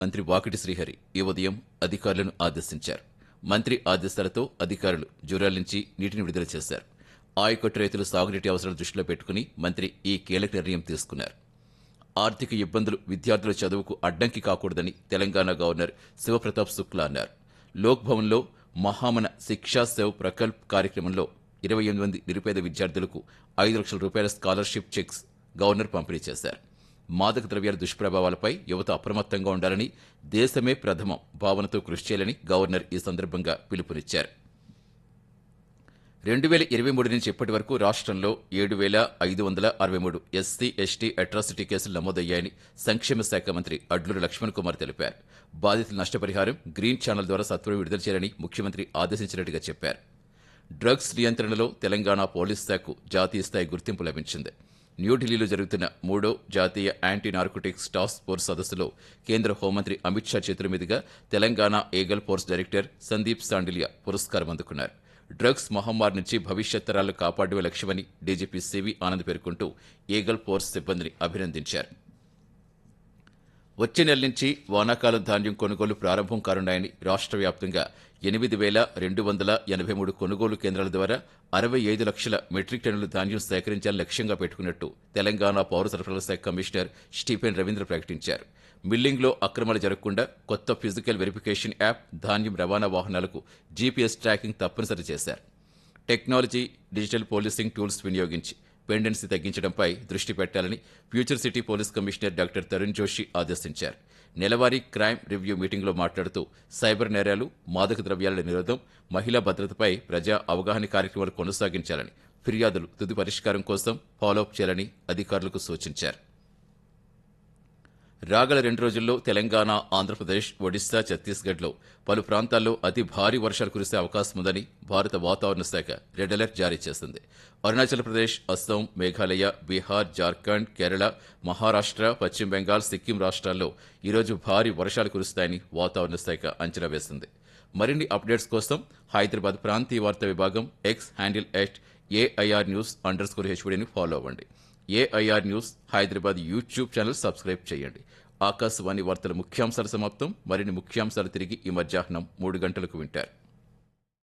మంత్రి వాకిటి శ్రీహరి ఈ ఉదయం అధికారులను ఆదేశించారు మంత్రి ఆదేశాలతో అధికారులు జూరాల నుంచి నీటిని విడుదల చేశారు ఆయకట్టు రైతులు సాగునీటి అవసరాలు దృష్టిలో పెట్టుకుని మంత్రి ఈ కీలక నిర్ణయం తీసుకున్నారు ఆర్థిక ఇబ్బందులు విద్యార్థుల చదువుకు అడ్డంకి కాకూడదని తెలంగాణ గవర్నర్ శివప్రతాప్ శుక్లా అన్నారు లోక్ భవన్లో మహామన శిక్షా సేవ్ ప్రకల్ప్ కార్యక్రమంలో ఇరవై ఎనిమిది మంది నిరుపేద విద్యార్థులకు ఐదు లక్షల రూపాయల స్కాలర్షిప్ చెక్స్ గవర్నర్ పంపిణీ చేశారు మాదక ద్రవ్యాల దుష్ప్రభావాలపై యువత అప్రమత్తంగా ఉండాలని దేశమే ప్రథమం భావనతో కృషి చేయాలని గవర్నర్ ఈ సందర్భంగా పిలుపునిచ్చారు రెండు వేల ఇరవై మూడు నుంచి ఇప్పటి వరకు రాష్ట్రంలో ఏడు వేల ఐదు వందల అరవై మూడు ఎస్సీ ఎస్టీ అట్రాసిటీ కేసులు నమోదయ్యాయని సంక్షేమ శాఖ మంత్రి అడ్లూరు లక్ష్మణ్ కుమార్ తెలిపారు బాధితుల నష్టపరిహారం గ్రీన్ ఛానల్ ద్వారా సత్వరం విడుదల చేయాలని ముఖ్యమంత్రి ఆదేశించినట్టుగా చెప్పారు డ్రగ్స్ నియంత్రణలో తెలంగాణ పోలీస్ శాఖకు జాతీయ స్థాయి గుర్తింపు లభించింది న్యూఢిల్లీలో జరుగుతున్న మూడో జాతీయ యాంటీ నార్కోటిక్స్ టాస్క్ ఫోర్స్ సదస్సులో కేంద్ర హోంమంత్రి అమిత్ షా చేతుల మీదుగా Telangana eagle force director Sandeep Sandilya పురస్కారం అందుకున్నారు డ్రగ్స్ మహమ్మారి నుంచి భవిష్యత్ తరాలను కాపాడమే లక్ష్యమని డీజీపీ సివి ఆనంద్ పేర్కొంటూ ఏగల్ ఫోర్స్ సిబ్బందిని అభినందించారు వచ్చే నెల నుంచి వానాకాలం ధాన్యం కొనుగోలు ప్రారంభం కానున్నాయని రాష్ట్ర వ్యాప్తంగా ఎనిమిది వేల రెండు వందల ఎనభై మూడు కొనుగోలు కేంద్రాల ద్వారా అరవై ఐదు లక్షల మెట్రిక్ టన్నుల ధాన్యం సేకరించాలని లక్ష్యంగా పెట్టుకున్నట్టు తెలంగాణ పౌర సరఫరాల శాఖ కమిషనర్ స్టీఫెన్ రవీంద్ర ప్రకటించారు మిల్లింగ్లో అక్రమాలు జరగకుండా కొత్త ఫిజికల్ వెరిఫికేషన్ యాప్ ధాన్యం రవాణా వాహనాలకు జీపీఎస్ ట్రాకింగ్ తప్పనిసరి చేశారు టెక్నాలజీ డిజిటల్ పోలీసింగ్ టూల్స్ వినియోగించి పెండెన్సీ తగ్గించడంపై దృష్టి పెట్టాలని future city police commissioner doctor Tarun Joshi ఆదేశించారు నెలవారీ క్రైమ్ రివ్యూ మీటింగ్లో మాట్లాడుతూ సైబర్ నేరాలు మాదక ద్రవ్యాల నిరోధం మహిళా భద్రతపై ప్రజా అవగాహన కార్యక్రమాలు కొనసాగించాలని ఫిర్యాదులు తుది పరిష్కారం కోసం ఫాలోఅప్ చేయాలని అధికారులకు సూచించారు రాగల రెండు రోజుల్లో తెలంగాణ ఆంధ్రప్రదేశ్ ఒడిశా ఛత్తీస్గఢ్లో పలు ప్రాంతాల్లో అతి భారీ వర్షాలు కురిసే అవకాశం ఉందని భారత వాతావరణ శాఖ రెడ్ అలర్ట్ జారీ చేసింది అరుణాచల్ ప్రదేశ్ అస్సాం మేఘాలయ బీహార్ జార్ఖండ్ కేరళ మహారాష్ట్ర పశ్చిమ బెంగాల్ సిక్కిం రాష్ట్రాల్లో ఈరోజు భారీ వర్షాలు కురుస్తాయని వాతావరణ శాఖ అంచనా వేసింది మరిన్ని అప్డేట్స్ కోసం హైదరాబాద్ ప్రాంతీయ వార్తా విభాగం X handle at AIR news under score హెచ్వీడీని ఫాలో అవ్వండి AIR news Hyderabad YouTube channel subscribe చేయండి ఆకాశవాణి వార్తల ముఖ్యాంశాల సమాప్తం మరిన్ని ముఖ్యాంశాలు తిరిగి ఈ మధ్యాహ్నం మూడు గంటలకు వింటారు